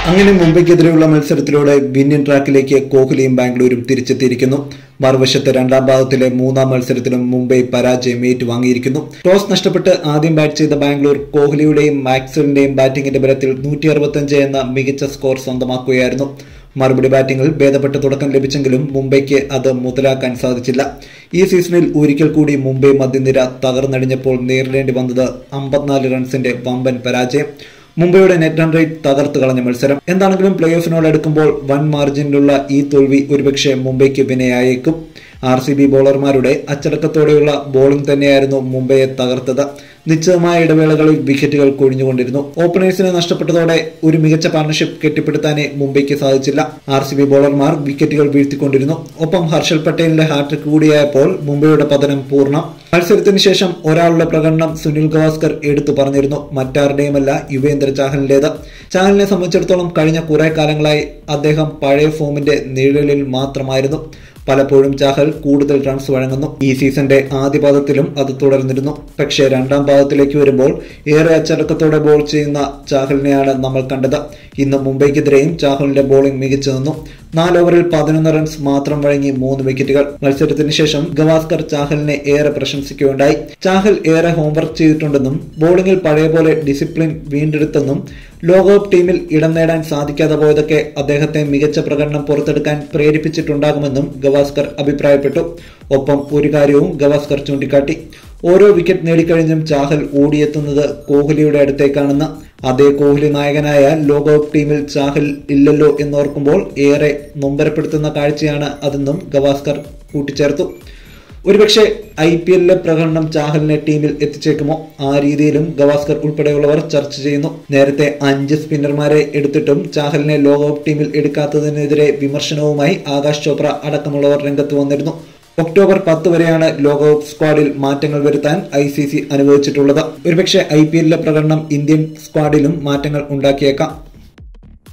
അങ്ങനെ മുംബൈക്കെതിരെയുള്ള മത്സരത്തിലൂടെ വിന്നിംഗ് ട്രാക്കിലേക്ക് കോഹ്ലിയും ബാംഗ്ലൂരും തിരിച്ചെത്തിയിരിക്കുന്നു മറുവശത്ത് രണ്ടാം ഭാഗത്തിലെ മൂന്നാം മത്സരത്തിലും മുംബൈ പരാജയം ഏറ്റുവാങ്ങിയിരിക്കുന്നു ടോസ് നഷ്ടപ്പെട്ട് ആദ്യം ബാറ്റ് ചെയ്ത ബാംഗ്ലൂർ കോഹ്ലിയുടെയും മാക്സ്വലിന്റെയും ബാറ്റിംഗിന്റെ ബലത്തിൽ നൂറ്റി അറുപത്തഞ്ച് എന്ന മികച്ച സ്കോർ സ്വന്തമാക്കുകയായിരുന്നു മറുപടി ബാറ്റിംഗിൽ ഭേദപ്പെട്ട തുടക്കം ലഭിച്ചെങ്കിലും മുംബൈക്ക് അത് മുതലാക്കാൻ സാധിച്ചില്ല ഈ സീസണിൽ ഒരിക്കൽ കൂടി മുംബൈ മധ്യനിര തകർന്നടിഞ്ഞപ്പോൾ നേരിടേണ്ടി വന്നത് അമ്പത്തിനാല് റൺസിന്റെ വമ്പൻ പരാജയം മുംബൈയുടെ നെറ്റ് റൺ റേറ്റ് തകർത്ത് കളഞ്ഞ മത്സരം എന്താണെങ്കിലും പ്ലേ ഓഫിനോട് അടുക്കുമ്പോൾ വൻ മാർജിനിലുള്ള ഈ തോൽവി ഒരുപക്ഷെ മുംബൈക്ക് വിനയായേക്കും ആർ സി ബി ബോളർമാരുടെ അച്ചടക്കത്തോടെയുള്ള ബോളിംഗ് തന്നെയായിരുന്നു മുംബൈയെ തകർത്തത് നിശ്ചിതമായ ഇടവേളകളിൽ വിക്കറ്റുകൾ കൊഴിഞ്ഞുകൊണ്ടിരുന്നു ഓപ്പണേഴ്സിനെ നഷ്ടപ്പെട്ടതോടെ ഒരു മികച്ച പാർട്ണർഷിപ്പ് കെട്ടിപ്പടുത്താനേ മുംബൈക്ക് സാധിച്ചില്ല ആർ സി ബി ബോളർമാർ വിക്കറ്റുകൾ വീഴ്ത്തിക്കൊണ്ടിരുന്നു ഒപ്പം ഹർഷൽ പട്ടേലിന്റെ ഹാട്രിക് കൂടിയായപ്പോൾ മുംബൈയുടെ പതനം പൂർണ്ണം മത്സരത്തിന് ശേഷം ഒരാളുടെ പ്രകടനം സുനിൽ ഗവാസ്കർ എടുത്തു പറഞ്ഞിരുന്നു മറ്റാരുടെയുമല്ല യുവേന്ദ്ര ചാഹലിന്റേത് ചാഹലിനെ സംബന്ധിച്ചിടത്തോളം കഴിഞ്ഞ കുറെ കാലങ്ങളായി അദ്ദേഹം പഴയ ഫോമിന്റെ നിഴലിൽ മാത്രമായിരുന്നു പലപ്പോഴും ചാഹൽ കൂടുതൽ റൺസ് വഴങ്ങുന്നു ഈ സീസന്റെ ആദ്യ പാദത്തിലും അത് തുടർന്നിരുന്നു പക്ഷേ രണ്ടാം പാദത്തിലേക്ക് വരുമ്പോൾ ഏറെ അച്ചടക്കത്തോടെ ബോൾ ചെയ്യുന്ന ചാഹലിനെയാണ് നമ്മൾ കണ്ടത് ഇന്ന് മുംബൈക്കെതിരെയും ചാഹലിന്റെ ബോളിംഗ് മികച്ചു നിന്നു നാല് ഓവറിൽ പതിനൊന്ന് റൺസ് മാത്രം വഴങ്ങി മൂന്ന് വിക്കറ്റുകൾ മത്സരത്തിന് ശേഷം ഗവാസ്കർ ചാഹലിനെ ഏറെ പ്രശംസിക്കുകയുണ്ടായി ചാഹൽ ഏറെ ഹോംവർക്ക് ചെയ്തിട്ടുണ്ടെന്നും ബോളിംഗിൽ പഴയ പോലെ ഡിസിപ്ലിൻ വീണ്ടെടുത്തെന്നും ലോകകപ്പ് ടീമിൽ ഇടം നേടാൻ സാധിക്കാതെ പോയതൊക്കെ അദ്ദേഹത്തെ മികച്ച പ്രകടനം പുറത്തെടുക്കാൻ പ്രേരിപ്പിച്ചിട്ടുണ്ടാകുമെന്നും ഗവാസ്കർ അഭിപ്രായപ്പെട്ടു ഒപ്പം ഒരു കാര്യവും ഗവാസ്കർ ചൂണ്ടിക്കാട്ടി ഓരോ വിക്കറ്റ് നേടിക്കഴിഞ്ഞും ചാഹൽ ഓടിയെത്തുന്നത് കോഹ്ലിയുടെ അടുത്തേക്കാണെന്ന് അതേ കോഹ്ലി നായകനായ ലോകകപ്പ് ടീമിൽ ചാഹൽ ഇല്ലല്ലോ എന്നോർക്കുമ്പോൾ ഏറെ നൊമ്പരപ്പെടുത്തുന്ന കാഴ്ചയാണ് അതെന്നും ഗവാസ്കർ കൂട്ടിച്ചേർത്തു ഒരുപക്ഷെ ഐ പി എല്ലിലെ പ്രകടനം ചാഹലിനെ ടീമിൽ എത്തിച്ചേക്കുമോ ആ രീതിയിലും ഗവാസ്കർ ഉൾപ്പെടെയുള്ളവർ ചർച്ച ചെയ്യുന്നു നേരത്തെ അഞ്ച് സ്പിന്നർമാരെ എടുത്തിട്ടും ചാഹലിനെ ലോകകപ്പ് ടീമിൽ എടുക്കാത്തതിനെതിരെ വിമർശനവുമായി ആകാശ് ചോപ്ര അടക്കമുള്ളവർ രംഗത്ത് വന്നിരുന്നു ഒക്ടോബർ പത്ത് വരെയാണ് ലോകകപ്പ് സ്ക്വാഡിൽ മാറ്റങ്ങൾ വരുത്താൻ ഐ സി സി അനുവദിച്ചിട്ടുള്ളത് ഒരുപക്ഷെ ഐ പി എല്ലിലെ പ്രകടനം ഇന്ത്യൻ സ്ക്വാഡിലും മാറ്റങ്ങൾ ഉണ്ടാക്കിയേക്കാം